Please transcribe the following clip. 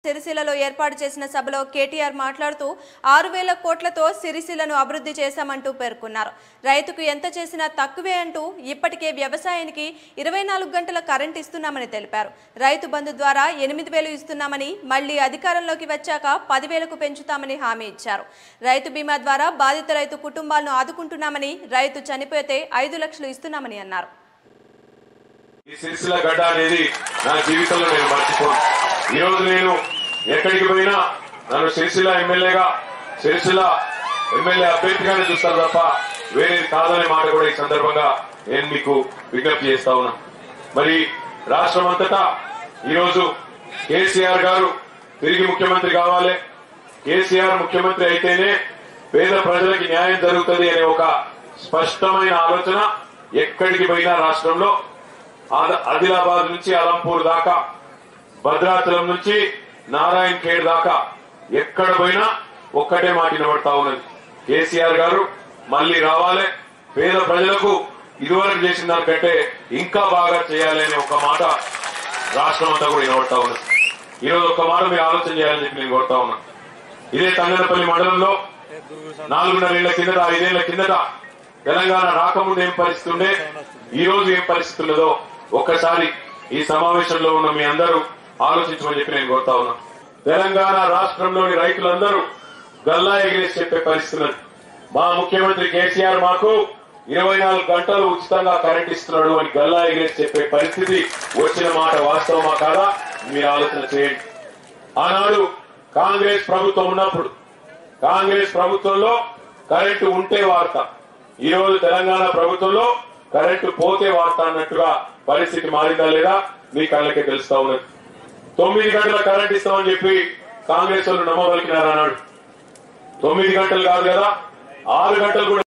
సిరిసిల్లలో ఏర్పాటు చేసిన సభలో కేటీఆర్ మాట్లాడుతూ ఆరు వేల కోట్లతో సిరిసిల్లను అభివృద్ధి చేశామంటూ పేర్కొన్నారు రైతుకు ఎంత చేసినా తక్కువే అంటూ ఇప్పటికే వ్యవసాయానికి ఇరవై నాలుగు గంటల కరెంట్ ఇస్తున్నామని తెలిపారు రైతు బంధు ద్వారా ఎనిమిది వేలు ఇస్తున్నామని మళ్లీ అధికారంలోకి వచ్చాక పదివేలకు పెంచుతామని హామీ ఇచ్చారు రైతు బీమా ద్వారా బాధిత రైతు కుటుంబాలను ఆదుకుంటున్నామని రైతు చనిపోతే ఐదు లక్షలు ఇస్తున్నామని అన్నారు ఈ సిరిసిల్ల గడ్డ అనేది నా జీవితంలో నేను మర్చిపోను ఈ రోజు నేను ఎక్కడికి పోయినా నన్ను సిరిసిల్ల ఎమ్మెల్యేగా సిరిసిల్ల ఎమ్మెల్యే అభ్యర్థిగానే చూస్తారు తప్ప వేరేది కాదనే మాట కూడా ఈ సందర్భంగా నేను మీకు విజ్ఞప్తి చేస్తా ఉన్నా మరి రాష్ట్రం అంతటా ఈరోజు కేసీఆర్ గారు తిరిగి ముఖ్యమంత్రి కావాలి కేసీఆర్ ముఖ్యమంత్రి అయితేనే పేద ప్రజలకి న్యాయం జరుగుతుంది అనే ఒక స్పష్టమైన ఆలోచన ఎక్కడికి పోయినా రాష్ట్రంలో ఆద- ఆదిలాబాద్ నుంచి అలంపూర్ దాకా భద్రాచలం నుంచి నారాయణ్ ఖేడ్ దాకా ఎక్కడ పోయినా ఒక్కటే మాట వినబడతా ఉన్నది కేసీఆర్ గారు మళ్లీ రావాలి పేద ప్రజలకు ఇదివరకు చేసిన దానికంటే ఇంకా బాగా చేయాలి అనే ఒక మాట రాష్ట్రం అంతా కూడా వినబడతా ఉన్నది ఈరోజు ఒక మాట మీరు ఆలోచన చేయాలని చెప్పి నేను కోరుతా ఉన్నా ఇదే తంగనపల్లి మండలంలో నాలుగున్నర ఏళ్ల కిందట ఐదేళ్ల కిందట తెలంగాణ రాకముందు ఏం పరిస్థితి ఉండే ఈ రోజు ఏం పరిస్థితి ఉన్నదో ఒక్కసారి ఈ సమావేశంలో ఉన్న మీ అందరూ ఆలోచించమని చెప్పి నేను కోరుతా ఉన్నా తెలంగాణ రాష్ట్రంలోని రైతులందరూ గల్లా ఎగిరేసి చెప్పే పరిస్థితి ఉన్నది మా ముఖ్యమంత్రి కేసీఆర్ మాకు ఇరవై నాలుగు గంటలు ఉచితంగా కరెంట్ ఇస్తున్నాడు అని గల్లా ఎగిరేసి చెప్పే పరిస్థితి వచ్చిన మాట వాస్తవమా కాదా మీరు ఆలోచన చేయండి ఆనాడు కాంగ్రెస్ ప్రభుత్వం ఉన్నప్పుడు కాంగ్రెస్ ప్రభుత్వంలో కరెంటు ఉంటే వార్త ఈ రోజు తెలంగాణ ప్రభుత్వంలో కరెంటు పోతే వార్త అన్నట్టుగా పరిస్థితి మారిందా లేదా మీ కళ్ళకే తెలుస్తా ఉన్నది తొమ్మిది గంటల కరెంట్ ఇస్తామని చెప్పి కాంగ్రెస్ వాళ్ళు నమ్మబలికినారు అన్నాడు తొమ్మిది గంటలు కాదు కదా ఆరు గంటలు కూడా